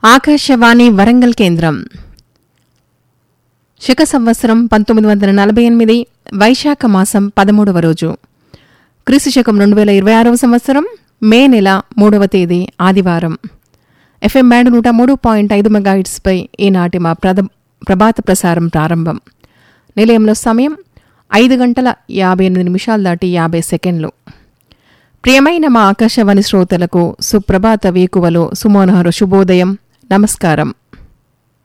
ఆకాశవాణి వరంగల్ కేంద్రం శక సంవత్సరం పంతొమ్మిది వందల నలభై ఎనిమిది వైశాఖ మాసం పదమూడవ రోజు క్రీస్తు శకం రెండు వేల ఇరవై ఆరవ సంవత్సరం మే నెల మూడవ తేదీ ఆదివారం ఎఫ్ఎం బ్యాండ్ నూట మూడు పాయింట్ ఐదు మెగాహిట్స్పై ఈనాటి మా ప్రద ప్రభాత ప్రసారం ప్రారంభం నిలయంలో సమయం ఐదు గంటల యాభై ఎనిమిది నిమిషాలు దాటి యాభై సెకండ్లు ప్రియమైన మా ఆకాశవాణి శ్రోతలకు సుప్రభాత వేకువలో సుమోనహర శుభోదయం నమస్కారం